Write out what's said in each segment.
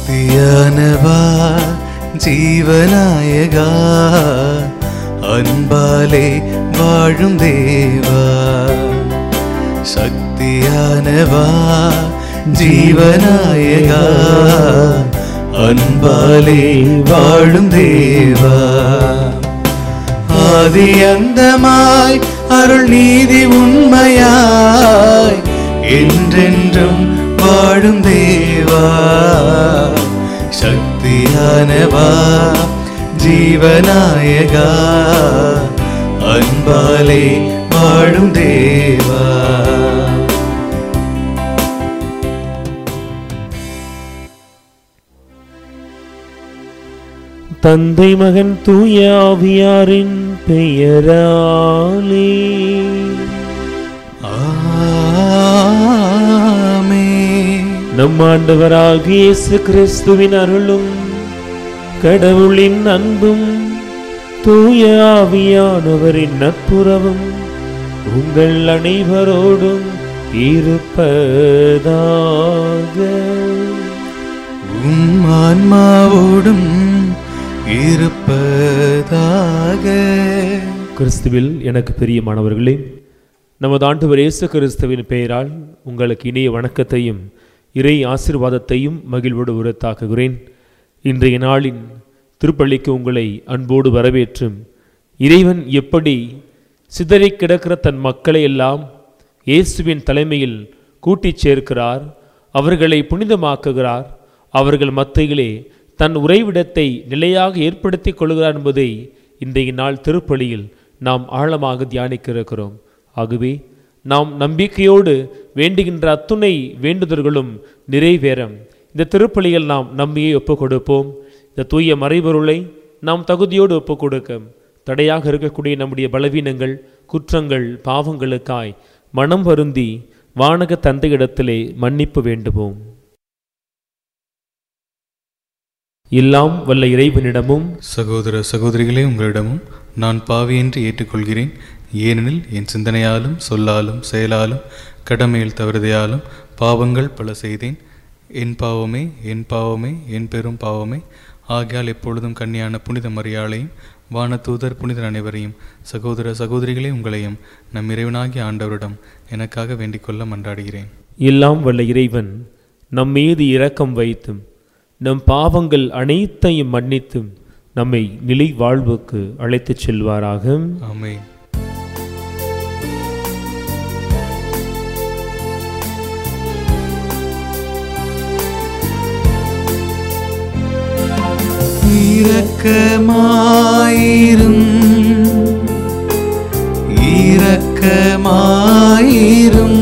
சக்தியானவா ஜீவநாயகா அன்பாலே வாழும் தேவா சக்தியானவா ஜீவநாயகா அன்பாலே வாழும் தேவா ஆதி அந்தமாய் அருள் நீதி உண்மையாய் என்றென்றும் வாழும் தேவா சக்தியானவா ஜீவநாயகா அன்பாலே வாழும் தேவா தந்தை மகன் தூய ஆவியாரின் பெயராலே ஆமென். நம் ஆண்டவராகிய இயேசு கிறிஸ்துவின் அருளும் கடவுளின் அன்பும் தூய ஆவியானவரின் நட்புறவும் உங்கள் அனைவரோடும் இருப்பதாக உம் ஆன்மாவோடும் இருப்பதாக கிறிஸ்துவில் எனக்கு பிரியமானவர்களே நமது ஆண்டவர் இயேசு கிறிஸ்துவின் பெயரால் உங்களுக்கு இனிய வணக்கத்தையும் இறை ஆசீர்வாதத்தையும் மகிழ்வோடு உரத்தாக்குகிறேன் இன்றைய நாளின் திருப்பள்ளிக்கு உங்களை அன்போடு வரவேற்றும் இறைவன் எப்படி சிதறி கிடக்கிற தன் மக்களை எல்லாம் இயேசுவின் தலைமையில் கூட்டிச் சேர்க்கிறார் அவர்களை புனிதமாக்குகிறார் அவர்கள் மத்தியிலே தன் உறைவிடத்தை நிலையாக ஏற்படுத்திக் கொள்கிறார் என்பதை இன்றைய நாள் திருப்பலியில் நாம் ஆழமாக தியானிக்க இருக்கிறோம் ஆகவே நாம் நம்பிக்கையோடு வேண்டுகின்ற அத்துணை வேண்டுதல்களும் நிறைவேற இந்த திருப்பலியில் நாம் நம்பியை ஒப்புக் கொடுப்போம் இந்த தூய மறைபொருளை நாம் தகுதியோடு ஒப்புக் கொடுக்க தடையாக இருக்கக்கூடிய நம்முடைய பலவீனங்கள் குற்றங்கள் பாவங்களுக்காய் மனம் வருந்தி வானக தந்தையிடத்திலே மன்னிப்பு வேண்டுவோம் எல்லாம் வல்ல இறைவனிடமும் சகோதர சகோதரிகளே உங்களிடமும் நான் பாவியின்றி ஏற்றுக்கொள்கிறேன் ஏனெனில் என் சிந்தனையாலும் சொல்லாலும் செயலாலும் கடமையில் தவறுதையாலும் பாவங்கள் பல செய்தேன் என் பாவமே என் பாவமே என் பெரும் பாவமே ஆகையால் எப்பொழுதும் கன்னியான புனித மரியாளையும் வானதூதர் புனிதர் அனைவரையும் சகோதர சகோதரிகளே உங்களையும் நம் இறைவனாகிய ஆண்டவரிடம் எனக்காக வேண்டிக் கொள்ள மன்றாடுகிறேன் எல்லாம் வல்ல இறைவன் நம் மீது இரக்கம் வைத்தும் நம் பாவங்கள் அனைத்தையும் மன்னித்தும் நம்மை நிலை வாழ்வுக்கு அழைத்துச் செல்வாராக ஆமென் இரக்கமாயிரும் இரக்கமாயிரும்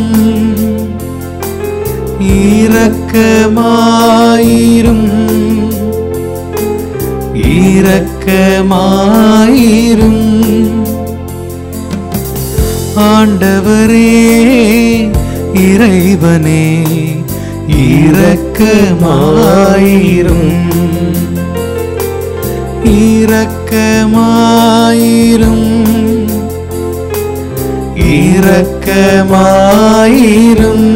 இரக்கமாயிரும் இரக்கமாயிரும் ஆண்டவரே இறைவனே இரக்கமாயிரும் இரக்கமாயிரும் இரக்கமாயிரும்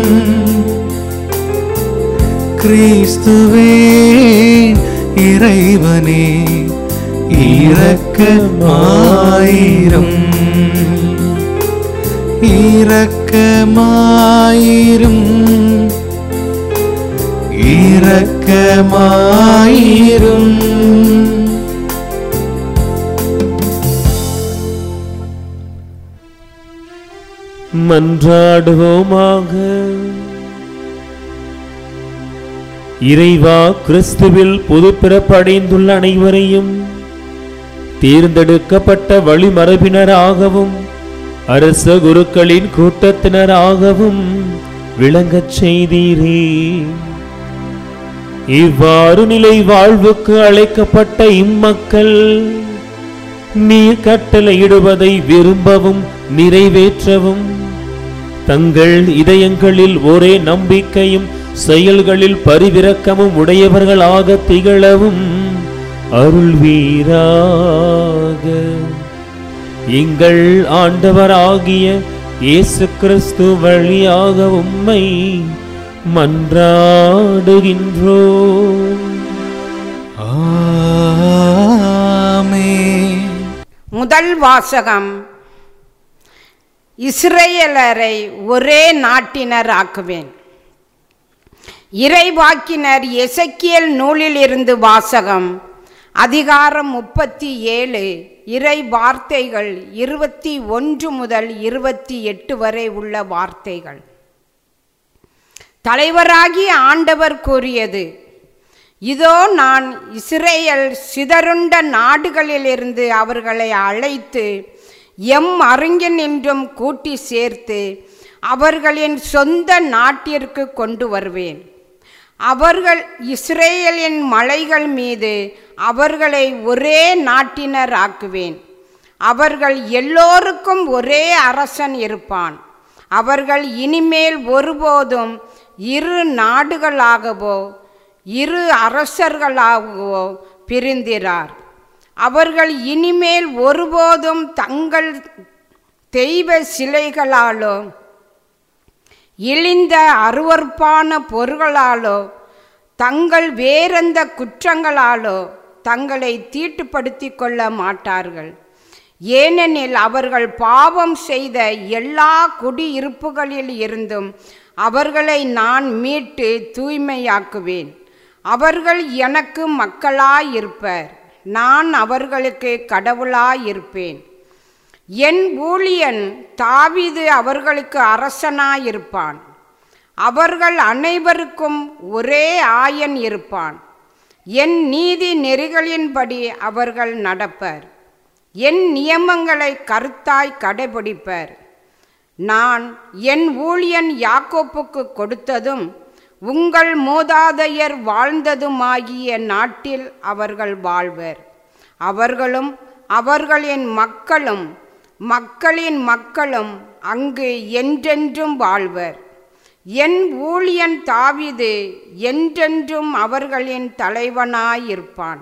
கிறிஸ்துவே இறைவனே இரக்கமாயிரும் இரக்கமாயிரும் இரக்கமாயிரும் மன்றாடுவோமாக இறைவா கிறிஸ்துவில் புது பிறப்படைந்துள்ள அனைவரையும் தேர்ந்தெடுக்கப்பட்ட வழிமரபினராகவும் அரச குருக்களின் கூட்டத்தினராகவும் விளங்கச் செய்தீரே இவ்வாறு நிலை வாழ்வுக்கு அழைக்கப்பட்ட இம்மக்கள் நீர் கட்டளையிடுவதை விரும்பவும் நிறைவேற்றவும் தங்கள் இதயங்களில் ஒரே நம்பிக்கையும் செயல்களில் பரிவிரக்கமும் உடையவர்களாக திகழவும் அருள்வீராக எங்கள் ஆண்டவராகிய இயேசு கிறிஸ்து வழியாக உம்மை மன்றாடுகின்றோம் முதல் வாசகம் இஸ்ரேலரை ஒரே நாட்டினர் ஆக்குவேன் இறைவாக்கினர் எசக்கியல் நூலிலிருந்து வாசகம் அதிகாரம் முப்பத்தி ஏழு இறை வார்த்தைகள் இருபத்தி ஒன்று முதல் இருபத்தி எட்டு வரை உள்ள வார்த்தைகள் தலைவராகிய ஆண்டவர் கூறியது இதோ நான் இஸ்ரேல் சிதறுண்ட நாடுகளிலிருந்து அவர்களை அழைத்து எம் அருங்கின் என்றும் கூட்டி சேர்த்து அவர்களின் சொந்த நாட்டிற்கு கொண்டு வருவேன் அவர்கள் இஸ்ரேலின் மலைகள் மீது அவர்களை ஒரே நாட்டினர் ஆக்குவேன் அவர்கள் எல்லோருக்கும் ஒரே அரசன் இருப்பான் அவர்கள் இனிமேல் ஒருபோதும் இரு நாடுகளாகவோ இரு அரசர்களாகவோ பிரிந்திரார் அவர்கள் இனிமேல் ஒருபோதும் தங்கள் தெய்வ சிலைகளாலோ இழிந்த அருவற்பான பொருள்களாலோ தங்கள் வேறெந்த குற்றங்களாலோ தங்களை தீட்டுப்படுத்தி கொள்ள மாட்டார்கள் ஏனெனில் அவர்கள் பாவம் செய்த எல்லா குடியிருப்புகளில் இருந்தும் அவர்களை நான் மீட்டு தூய்மையாக்குவேன் அவர்கள் எனக்கு மக்களாயிருப்பர் நான் அவர்களுக்கு கடவுளாயிருப்பேன் என் ஊழியன் தாவீது அவர்களுக்கு அரசனாயிருப்பான் அவர்கள் அனைவருக்கும் ஒரே ஆயன் இருப்பான் என் நீதி நெறிகளின்படி அவர்கள் நடப்பர் என் நியமங்களை கருத்தாய் கடைபிடிப்பர் நான் என் ஊழியன் யாக்கோப்புக்கு கொடுத்ததும் உங்கள் மூதாதையர் வாழ்ந்ததுமாகிய நாட்டில் அவர்கள் வாழ்வர் அவர்களும் அவர்களின் மக்களும் மக்களின் மக்களும் அங்கு என்றென்றும் வாழ்வர் என் ஊழியன் தாவிது என்றென்றும் அவர்களின் தலைவனாயிருப்பான்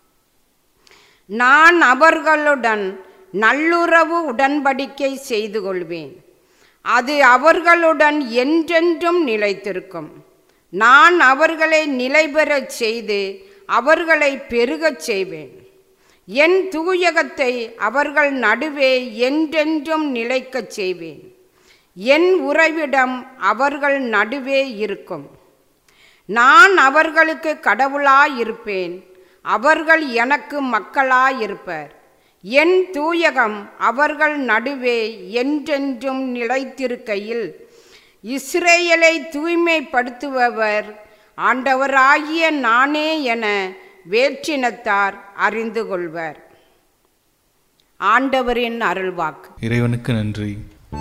நான் அவர்களுடன் நல்லுறவு உடன்படிக்கை செய்து கொள்வேன் அது அவர்களுடன் என்றென்றும் நிலைத்திருக்கும் நான் அவர்களை நிலைபெறச் செய்து அவர்களை பெருகச் செய்வேன் என் தூயகத்தை அவர்கள் நடுவே என்றென்றும் நிலைக்கச் செய்வேன் என் உறைவிடம் அவர்கள் நடுவே இருக்கும் நான் அவர்களுக்கு கடவுளாயிருப்பேன் அவர்கள் எனக்கு மக்களாயிருப்பர் என் தூயகம் அவர்கள் நடுவே என்றென்றும் நிலைத்திருக்கையில் இஸ்ரேலை தூய்மைப்படுத்துபவர் ஆண்டவராகிய நானே என வேற்றினத்தார் அறிந்து கொள்வர் ஆண்டவரின் அருள்வாக்கு இறைவனுக்கு நன்றி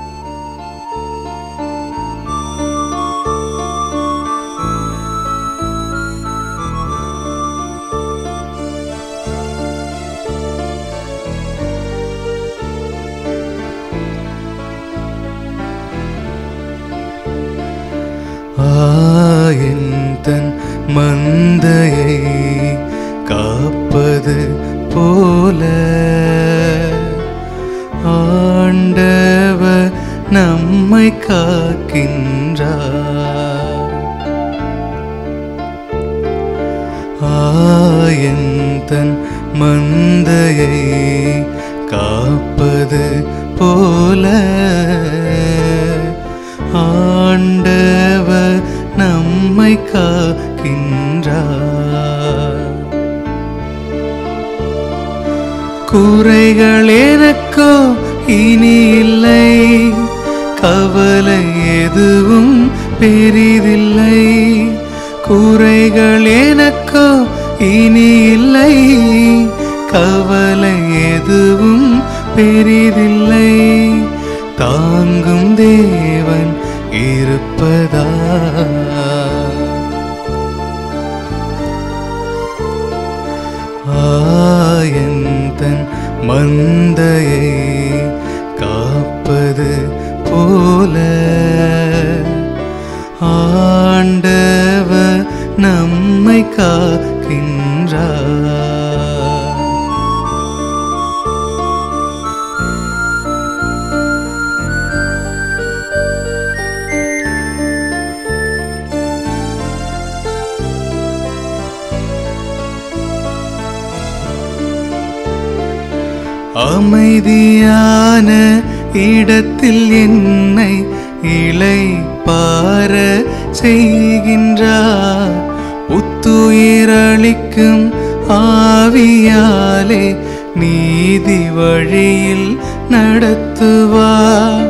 ஆயன் தன் மந்தையை காப்பது போல ஆண்டவர் நம்மை காக்கின்றார் ஆயன் தன் மந்தையை காப்பது போல ஆண்டவர் நம்மை காக்கின்றார் குறைகள் எனக்கோ இனி இல்லை கவலை எதுவும் பெரிதில்லை குறைகள் எனக்கோ இனி இல்லை கவலை எதுவும் பெரிதில்லை தாங்கும் தேவன் இருப்பதா ஆயன் தன் மந்தையை காப்பது போல ஆண்டவர் நம்மை காக்கின்றார் அமைதியான இடத்தில் என்னை இலை பார செய்கின்றார் புத்துயிரளிக்கும் ஆவியாலே நீதி வழியில் நடத்துவார்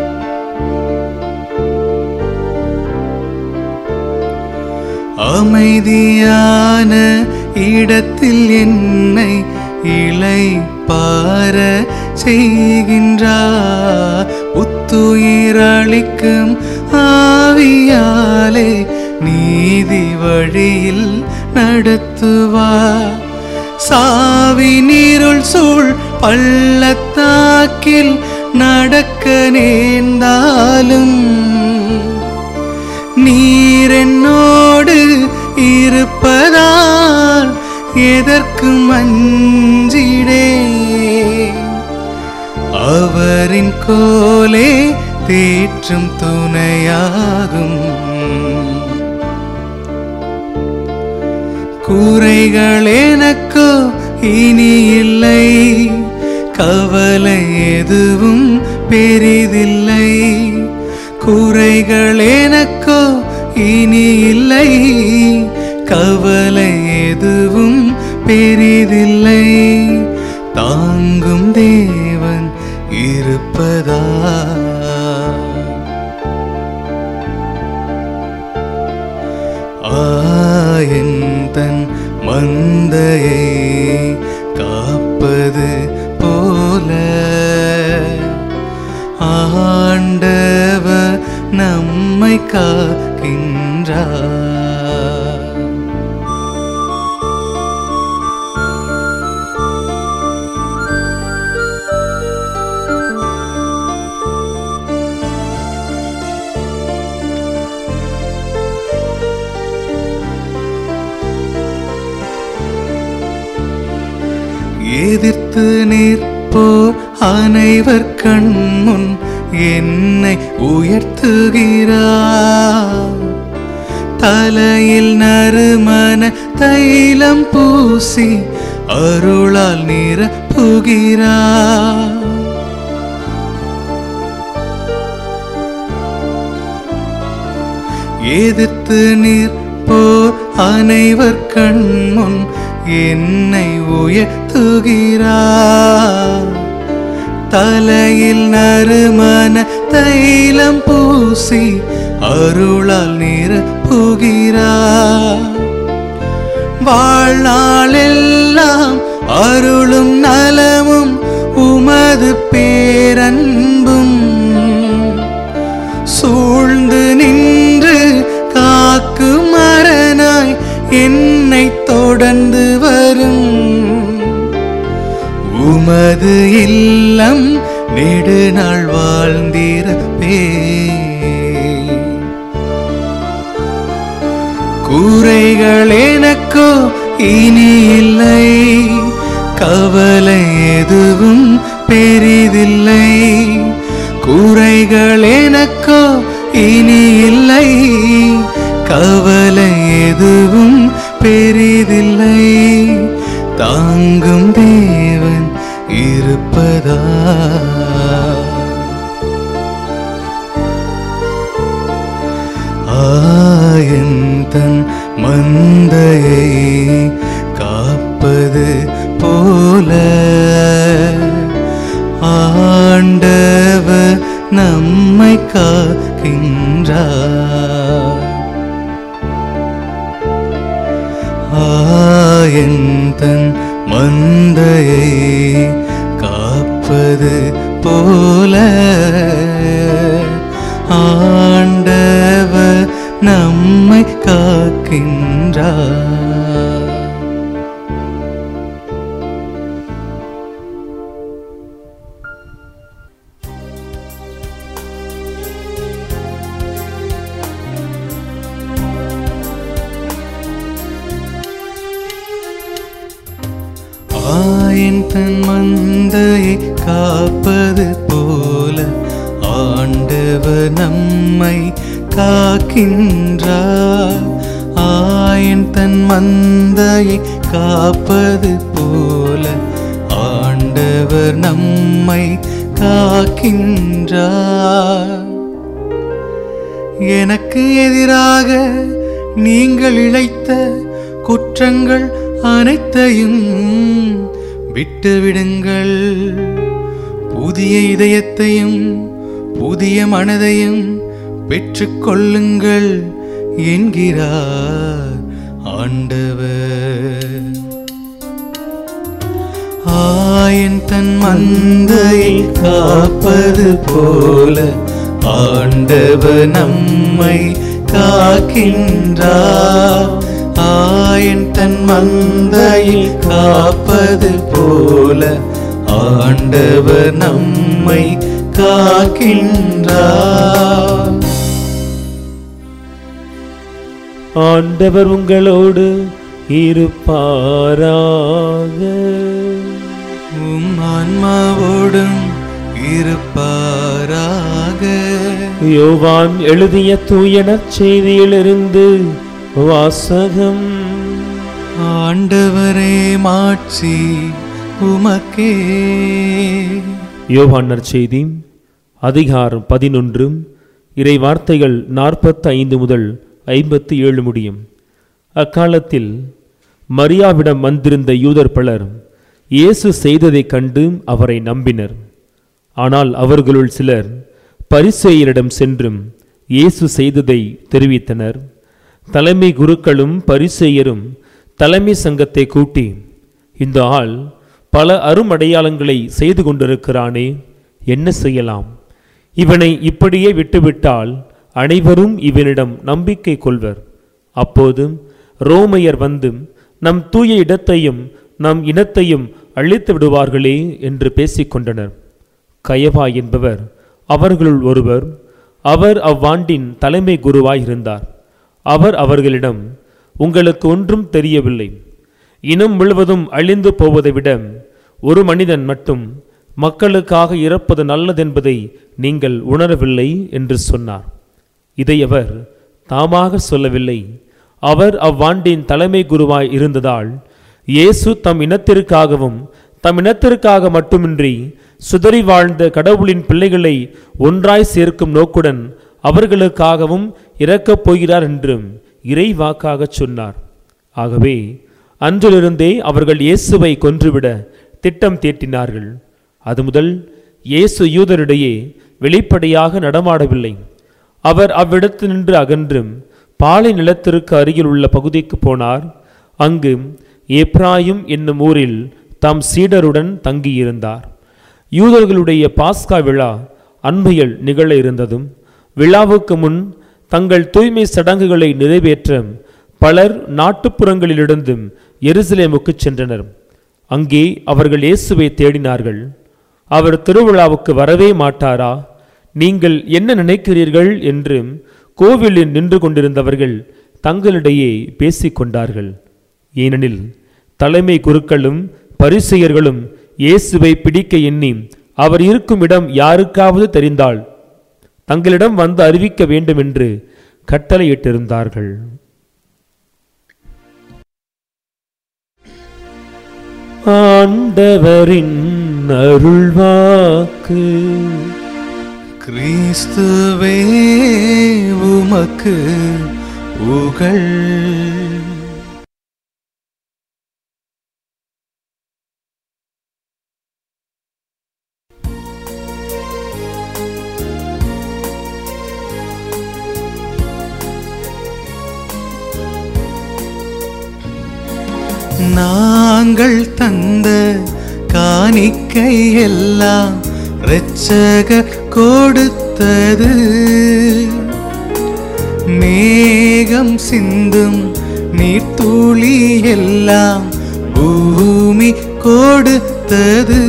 அமைதியான இடத்தில் என்னை இலை பார செய்கின்றார் புத்துயிரளிக்கும் ஆவியாலே நீதி வழியில் நடத்துவார் சாவி நீருள் சூழ் பள்ளத்தாக்கில் நடக்க நேர்ந்தாலும் நீர் என்னோடு இருப்பதால் எதற்கு மஞ்சிடே அவரின் கோலே தேற்றும் துணையாகும் கூரைகள் எனக்கோ இனி இல்லை கவலை எதுவும் பெரிதில்லை குறைகள் எனக்கோ இனி இல்லை கவலை எதுவும் பெரிதில்லை தாங்கும் தேவன் இருப்பதா ஆயன் தன் மந்தையை காப்பது போல ஆண்டவர் நம்மை காக்கின்றார் எதிர்த்து நிற்போர் அனைவர் கண்முன் என்னை உயர்த்துகிறார் தலையில் நறுமண தைலம் பூசி அருளால் நிரப்புகிறார் எதிர்த்து நிற்போர் அனைவர் கண்முன் என்னை உயர்த்துகிறார் தலையில் நறுமண தைலம் பூசி அருளால் நிரப்புகிறார் வாழ்நாளெல்லாம் அருளும் நலமும் உமது பேரன்பும் சூழ்ந்து நின்று காக்கும் மரணாய் என்னை தொடர்ந்து வரும் உமது இல்லம் நெடுநாள் வாழ்ந்திருப்பே கூரைகள் எனக்கோ இனி இல்லை கவலை எதுவும் பெரிதில்லை கூரைகள் எனக்கோ இனி இல்லை கவலை எதுவும் பெரிதில்லை தாங்கும் தேவன் இருப்பதா ஆயன் தன் மந்தையை காப்பது போல ஆண்டவர் நம்மை காக்கின்றார் ஆயன் தன் மந்தையை காப்பது போல ஆண்டவர் நம்மை காக்கின்றார் ஆயன் தன் மந்தையை காப்பது போல ஆண்டவர் நம்மை காக்கின்றார் ஆயன் தன் மந்தையை காப்பது போல ஆண்டவர் ஆண்டவர் நம்மை காக்கின்றார் எனக்கு எதிராக நீங்கள் இழைத்த குற்றங்கள் அனைத்தையும் விட்டுவிடுங்கள் புதிய இதயத்தையும் புதிய மனதையும் பெற்றுக்கொள்ளுங்கள் என்கிறார் ஆண்டவர் ஆயன் தன் மந்தையை காப்பது போல ஆண்டவர் நம்மை காக்கின்றார் ஆயன் தன் மந்தையை காப்பது போல ஆண்டவர் நம்மை காக்கின்றார் ஆண்டவர் உங்களோடு இருப்பாராக உம் ஆன்மாவோடும் இருப்பாராக யோவான் எழுதிய தூய நற்செய்தியிலிருந்து வாசகம் ஆண்டவரே மாட்சி உமக்கே யோவான் நற்செய்தி அதிகாரம் பதினொன்று இறை வார்த்தைகள் நாற்பத்தி ஐந்து முதல் ஐம்பத்தி ஏழு முடியும் அக்காலத்தில் மரியாவிடம் வந்திருந்த யூதர் பலர் இயேசு செய்ததைக் கண்டு அவரை நம்பினர் ஆனால் அவர்களுள் சிலர் பரிசேயரிடம் சென்றும் இயேசு செய்ததை தெரிவித்தனர் தலைமை குருக்களும் பரிசேயரும் தலைமை சங்கத்தை கூட்டி இந்த ஆள் பல அருமடையாளங்களை செய்து கொண்டிருக்கிறானே என்ன செய்யலாம் இவனை இப்படியே விட்டுவிட்டால் அனைவரும் இவனிடம் நம்பிக்கை கொள்வர் அப்போது ரோமையர் வந்து நம் தூய இடத்தையும் நம் இனத்தையும் அழித்து விடுவார்களே என்று பேசிக்கொண்டனர் கயவா என்பவர் அவர்களுள் ஒருவர் அவர் அவ்வாண்டின் தலைமை குருவாய் இருந்தார் அவர் அவர்களிடம் உங்களுக்கு ஒன்றும் தெரியவில்லை இனம் முழுவதும் அழிந்து போவதை விட ஒரு மனிதன் மட்டும் மக்களுக்காக இறப்பது நல்லதென்பதை நீங்கள் உணரவில்லை என்று சொன்னார் இதை அவர் தாமாக சொல்லவில்லை அவர் அவ்வாண்டின் தலைமை குருவாய் இருந்ததால் இயேசு தம் இனத்திற்காகவும் தம் இனத்திற்காக மட்டுமின்றி சுதறி வாழ்ந்த கடவுளின் பிள்ளைகளை ஒன்றாய் சேர்க்கும் நோக்குடன் அவர்களுக்காகவும் இறக்கப் போகிறார் என்றும் இறை வாக்காகச் சொன்னார் ஆகவே அன்றிலிருந்தே அவர்கள் இயேசுவை கொன்றுவிட திட்டம் தீட்டினார்கள் அது முதல் இயேசு யூதரிடையே வெளிப்படையாக நடமாடவில்லை அவர் அவ்விடத்து நின்று அகன்றும் பாலை நிலத்திற்கு அருகில் உள்ள பகுதிக்கு போனார் அங்கு ஏப்ராயும் என்னும் ஊரில் தம் சீடருடன் தங்கியிருந்தார் யூதர்களுடைய பாஸ்கா விழா அண்மையில் நிகழ இருந்ததும் விழாவுக்கு முன் தங்கள் தூய்மை சடங்குகளை நிறைவேற்ற பலர் நாட்டுப்புறங்களிலிருந்தும் எருசலேமுக்கு சென்றனர் அங்கே அவர்கள் இயேசுவை தேடினார்கள் அவர் திருவிழாவுக்கு வரவே மாட்டாரா நீங்கள் என்ன நினைக்கிறீர்கள் என்று கோவிலில் நின்று கொண்டிருந்தவர்கள் தங்களிடையே பேசிக்கொண்டார்கள் ஏனெனில் தலைமை குருக்களும் பரிசெயர்களும் இயேசுவை பிடிக்க எண்ணி அவர் இருக்கும் இடம் யாருக்காவது தெரிந்தால் தங்களிடம் வந்து அறிவிக்க வேண்டும் என்று கட்டளையிட்டிருந்தார்கள் ஆண்டவரின் அருள்வாக்கு கிறிஸ்துவே உமக்கு புகழ் நாங்கள் தந்த காணிக்கை எல்லாம் இரட்சகர் கொடுத்தது மேகம் சிந்தும் நீர்த்துளி எல்லாம் பூமி கொடுத்தது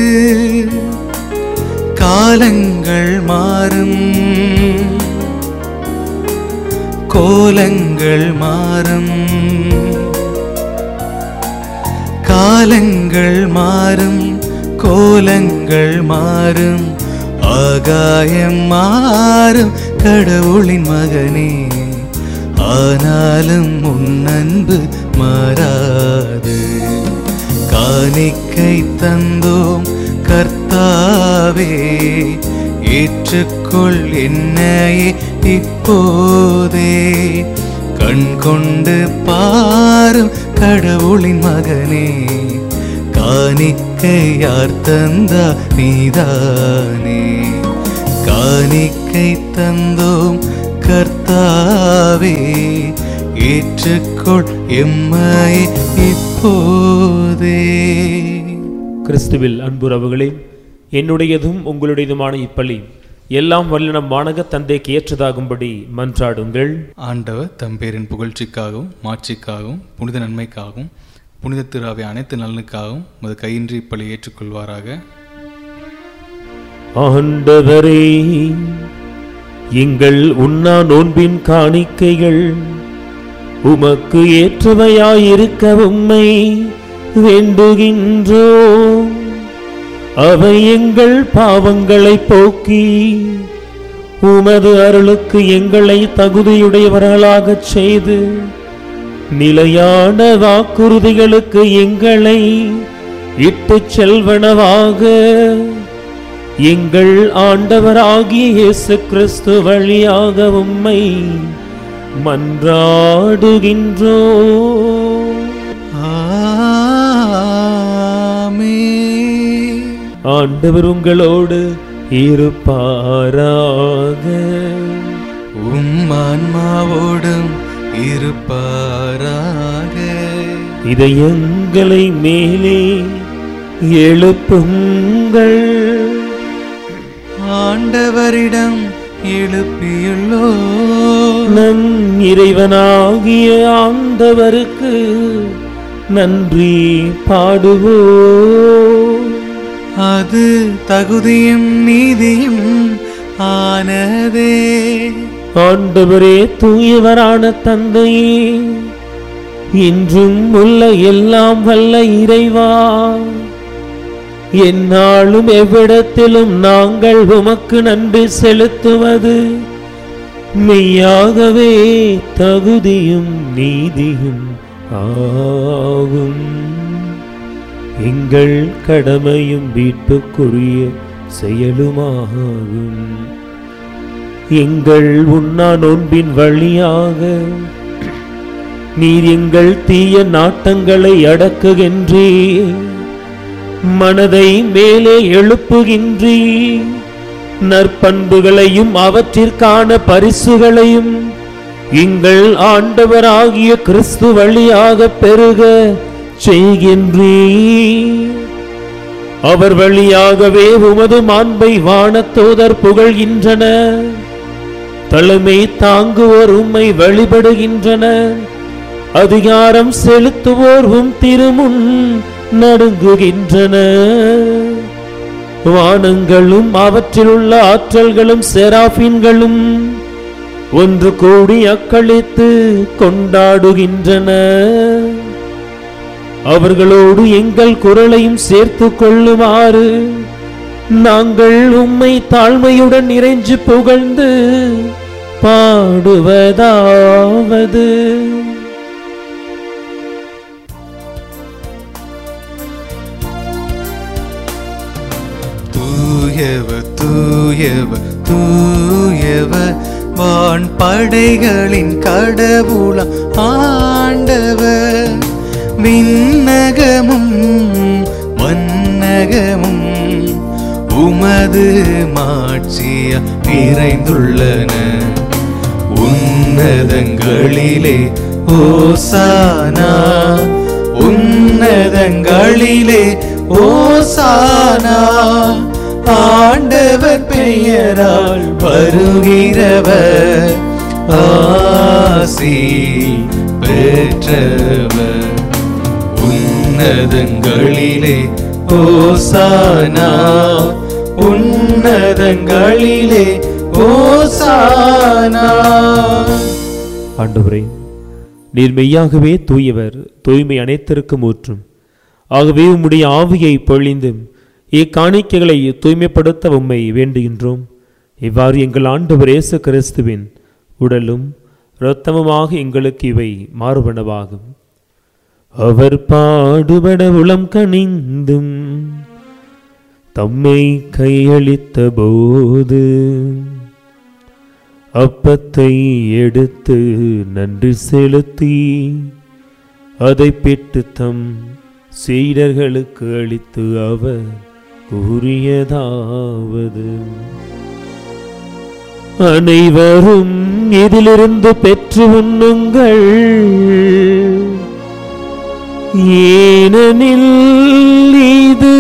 காலங்கள் மாறும் கோலங்கள் மாறும் காலங்கள் மாறும் கோலங்கள் மாறும் ஆகாயம் மாறும் கடவுளின் மகனே ஆனாலும் உன் அன்பு மாறாது காணிக்கை தந்தோம் கர்த்தாவே ஏற்றுக்கொள் என்னையே இப்போதே கண் கொண்டு பாரும் கடவுளின் மகனே காணிக்கை யார் தந்தா நீதானே காணிக்கை தந்தோம் கர்த்தாவே ஏற்றுக்கொள் எம்மை இப்போதே கிறிஸ்துவில் அன்புறவுகளே என்னுடையதும் உங்களுடையதுமான இப்பலி எல்லாம் வல்ல நம் வானக தந்தைக்கு ஏற்றதாகும்படி மன்றாடுங்கள் ஆண்டவர் தம் பேரின் புகழ்ச்சிக்காகவும் மாட்சிக்காகவும் புனித நன்மைக்காகவும் புனித திராவை அனைத்து நலனுக்காகவும் மது கையின்றி இப்பலி ஏற்றுக்கொள்வாராக ஆண்டவரே எங்கள் உண்ணா நோன்பின் காணிக்கைகள் உமக்கு ஏற்றவையாயிருக்க உம்மை வேண்டுகின்றோம் அவை எங்கள் பாவங்களை போக்கி உமது அருளுக்கு எங்களை தகுதியுடையவர்களாகச் செய்து நிலையான வாக்குறுதிகளுக்கு எங்களை இட்டுச் செல்வனவாக எங்கள் ஆண்டவராகிய இயேசு கிறிஸ்து வழியாக உம்மை மன்றாடுகின்றோ ஆமென். ஆண்டவர் உங்களோடு இருப்பாராக உம் ஆன்மாவோடும் இருப்பாராக இதயங்களை மேலே எழுப்புங்கள் ஆண்டவரிடம் எழுப்பியுள்ளோ நம் இறைவனாகிய ஆண்டவருக்கு நன்றி பாடுவோம் அது தகுதியும் நீதியும் ஆனதே ஆண்டவரே தூயவரான தந்தையே இன்றும் உள்ள எல்லாம் வல்ல இறைவா எந்நாளும் எவ்விடத்திலும் நாங்கள் உமக்கு நன்றி செலுத்துவது மெய்யாகவே தகுதியும் நீதியும் ஆகும் எங்கள் கடமையும் வீட்டுக்குரிய செயலுமாகும் எங்கள் உண்ணா நோன்பின் வழியாக நீர் எங்கள் தீய நாட்டங்களை அடக்குகின்றீ மனதை மேலே எழுப்புகின்றீ நற்பண்புகளையும் அவற்றிற்கான பரிசுகளையும் எங்கள் ஆண்டவராகிய கிறிஸ்து வழியாக பெருக செய்கின்றீ அவர் வழியாகவே உமது மாண்பை வானத்தோதர் புகழ்கின்றனர் தலைமை தாங்குவோர் உம்மை வழிபடுகின்றனர் அதிகாரம் செலுத்துவோர் உம் திருமுன் நடுங்குகின்றனர் வானங்களும் அவற்றிலுள்ள ஆற்றல்களும் செராபின்களும் ஒன்று கூடி அக்களித்து கொண்டாடுகின்றன அவர்களோடு எங்கள் குரலையும் சேர்த்து கொள்ளுமாறு நாங்கள் உம்மை தாழ்மையுடன் இறைஞ்சு புகழ்ந்து பாடுவதாவது தூயவ தூயவ தூயவ வான் படைகளின் கடவுள ஆண்டவர் விண்ணகமும் மன்னகமும் உமது மாட்சிய நிறைந்துள்ளன உன்னதங்களிலே ஓசானா உன்னதங்களிலே ஓசானா ஆண்டவர் பெயரால் வருகிறவர் ஆசி பெற்றவர் உன்னதங்களிலே ஓசானா உன்னதங்களிலே ஓசானா ஆண்டவரே நீர் மெய்யாகவே தூயவர் தூய்மை அனைத்திற்கும் ஊற்றும் ஆகவே உம்முடைய ஆவியை பொழிந்து இக்காணிக்கைகளை தூய்மைப்படுத்த உம்மை வேண்டுகின்றோம் இவ்வாறு எங்கள் ஆண்டவர் இயேசு கிறிஸ்துவின் உடலும் இரத்தமுமாக எங்களுக்கு இவை மாறுபனவாகும் அவர் பாடுபட உளம் கனிந்தும் தம்மை கையளித்த போது அப்பத்தை எடுத்து நன்றி செலுத்தி அதை பெற்று தம் சீடர்களுக்கு அளித்து அவர் கூறியதாவது அனைவரும் இதிலிருந்து பெற்று உண்ணுங்கள் ஏனெனில் இது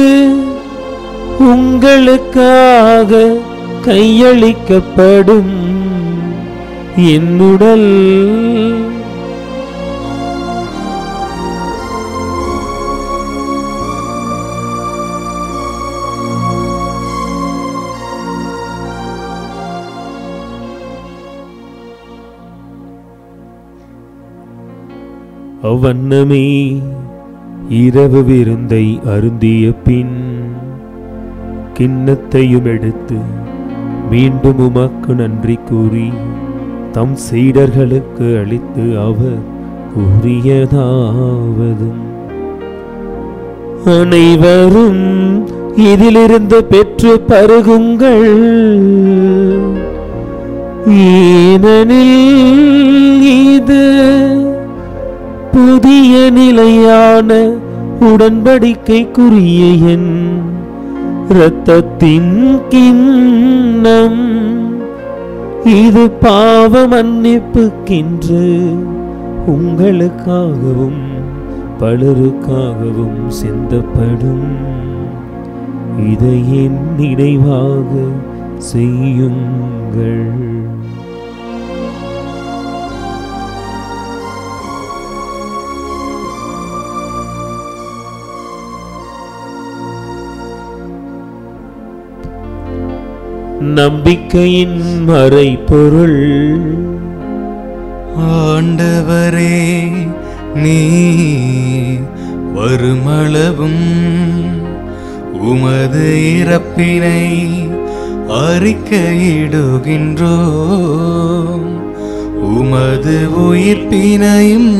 உங்களுக்காக கையளிக்கப்படும் என்னுடல் அவ்வண்ணமே இரவு விருந்தை அருந்திய பின் கிண்ணத்தையும் எடுத்து மீண்டும் உமக்கு நன்றி கூறி தம் சீடர்களுக்கு அளித்து அவர் கூறியதாவதும் அனைவரும் இதிலிருந்து பெற்று பருகுங்கள் ஏனெனில் இது புதிய நிலையான உடன்படிக்கைக்குரிய என் இரத்தத்தின் கிண்ணம் இது பாவ மன்னிப்புக்கென்று உங்களுக்காகவும் பலருக்காகவும் சிந்தப்படும் இதை என் நினைவாக செய்யுங்கள் நம்பிக்கையின் மறைபொருள் ஆண்டவரே நீ வருமளவும் உமது இறப்பினை அறிக்கையிடுகின்றோ உமது உயிர்ப்பினையும்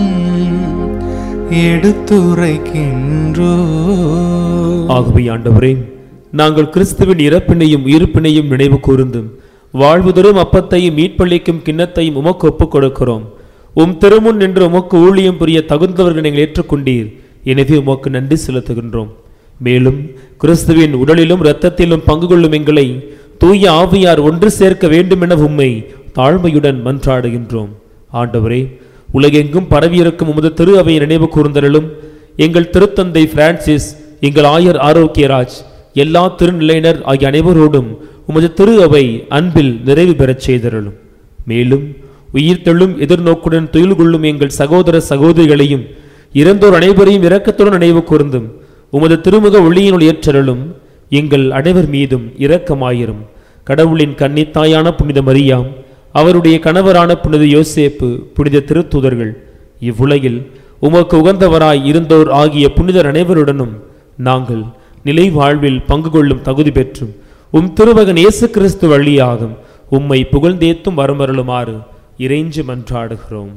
எடுத்துரைக்கின்றோ ஆகவே ஆண்டவரே நாங்கள் கிறிஸ்துவின் இறப்பினையும் உயிர்ப்பினையும் நினைவு கூர்ந்தும் வாழ்வு தரும் அப்பத்தையும் மீட்பளிக்கும் கிண்ணத்தையும் உமக்கு ஒப்புக் கொடுக்கிறோம் உம் திருமுன் நின்று உமக்கு ஊழியம் புரிய தகுந்தவர்கள் நீங்கள் ஏற்றுக்கொண்டீர் எனவே உமக்கு நன்றி செலுத்துகின்றோம் மேலும் கிறிஸ்துவின் உடலிலும் இரத்தத்திலும் பங்கு கொள்ளும் எங்களை தூய ஆவியார் ஒன்று சேர்க்க வேண்டும் என உம்மை தாழ்மையுடன் மன்றாடுகின்றோம் ஆண்டவரே உலகெங்கும் பரவியிருக்கும் உமது திரு அவையை நினைவு கூர்ந்தருளும் எங்கள் திருத்தந்தை பிரான்சிஸ் எங்கள் ஆயர் ஆரோக்கியராஜ் எல்லா திருநிலையினர் ஆகிய அனைவரோடும் உமது திரு அவை அன்பில் நிறைவு பெறச் செய்தருளும் மேலும் உயிர்த்தெழும் எதிர்நோக்குடன் துயில் கொள்ளும் எங்கள் சகோதர சகோதரிகளையும் இறந்தோர் அனைவரையும் இரக்கத்துடன் நினைவு கூர்ந்தும் உமது திருமுக ஒளியினுள் ஏற்றருளும் எங்கள் அனைவர் மீதும் இரக்கமாயிரும் கடவுளின் கன்னித்தாயான புனித மரியாம் அவருடைய கணவரான புனித யோசேப்பு புனித திருத்துதர்கள் இவ்வுலகில் உமக்கு உகந்தவராய் இருந்தோர் ஆகிய புனிதர் அனைவருடனும் நாங்கள் நிலை வாழ்வில் பங்கு கொள்ளும் தகுதி பெற்றும் உம் திருமகன் இயேசு கிறிஸ்து வழியாகும் உம்மை புகழ்ந்தேத்தும் வரமருளுமாறு இறைஞ்சு மன்றாடுகிறோம்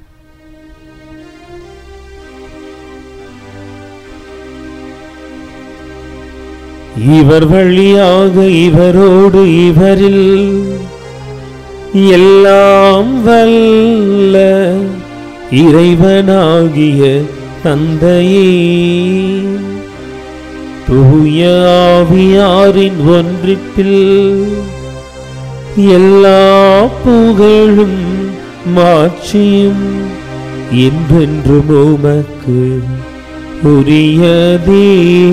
இவர் வழியாக இவரோடு இவரில் எல்லாம் வல்ல இறைவனாகிய தந்தையே தூய ஆவியாரின் ஒன்றிப்பில் எல்லா புகழும் மாட்சியும் என்றென்றும் உமக்கு உரியதே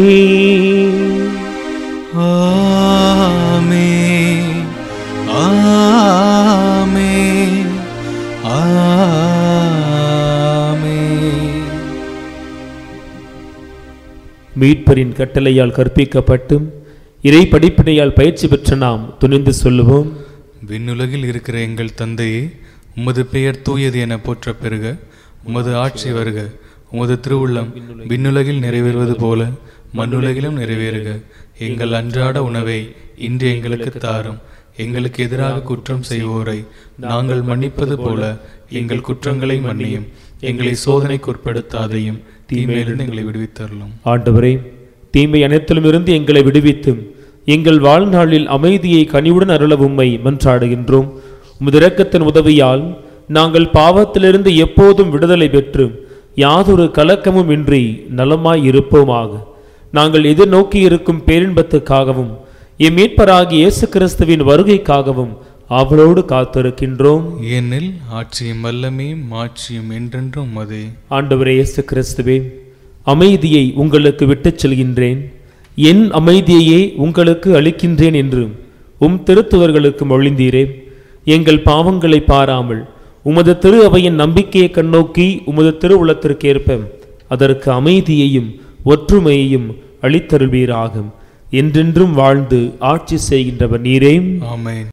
ஆமே ஆமே ஆமே மீட்பரின் கட்டளையால் கற்பிக்கப்பட்டும் இறை படிப்பினையால் பயிற்சி பெற்ற நாம் துணிந்து சொல்லுவோம் விண்ணுலகில் இருக்கிற எங்கள் தந்தையே உமது பெயர் தூயது என போற்ற பெறுக உமது ஆட்சி வருக உமது திருவுள்ளம் விண்ணுலகில் நிறைவேறுவது போல மண்ணுலகிலும் நிறைவேறுக எங்கள் அன்றாட உணவை இன்று எங்களுக்கு தாரும் எங்களுக்கு எதிராக குற்றம் செய்வோரை நாங்கள் மன்னிப்பது போல எங்கள் குற்றங்களை மன்னியும் எங்களை சோதனைக்குட்படுத்தாதையும் தீமையிலிருந்து எங்களை விடுவித்தரலாம் ஆண்டவரே தீமை அனைத்திலுமிருந்து எங்களை விடுவித்தும் எங்கள் வாழ்நாளில் அமைதியை கனிவுடன் அருள உம்மை மன்றாடுகின்றோம் உமது இரக்கத்தின் உதவியால் நாங்கள் பாவத்திலிருந்து எப்போதும் விடுதலை பெற்று யாதொரு கலக்கமும் இன்றி நலமாய் இருப்போமாக நாங்கள் எதிர்நோக்கி இருக்கும் பேரின்பத்துக்காகவும் எம் மீட்பராகிய இயேசு கிறிஸ்துவின் வருகைக்காகவும் அவளோடு காத்திருக்கின்றோம் ஏனில் ஆட்சியும் வல்லமையும் மாட்சியும் என்றென்றும் அதே ஆண்டவரே இயேசு கிறிஸ்துவே அமைதியை உங்களுக்கு விட்டுச் செல்கின்றேன் என் அமைதியையே உங்களுக்கு அளிக்கின்றேன் என்று உம் திருத்துவர்களுக்கு மொழிந்தீரே எங்கள் பாவங்களை பாராமல் உமது திரு அவையின் நம்பிக்கையை கண்ணோக்கி உமது திருவுளத்திற்கேற்ப அதற்கு அமைதியையும் ஒற்றுமையையும் அளித்தருள்வீராகும் என்றென்றும் வாழ்ந்து ஆட்சி செய்கின்றவர் நீரே ஆமென்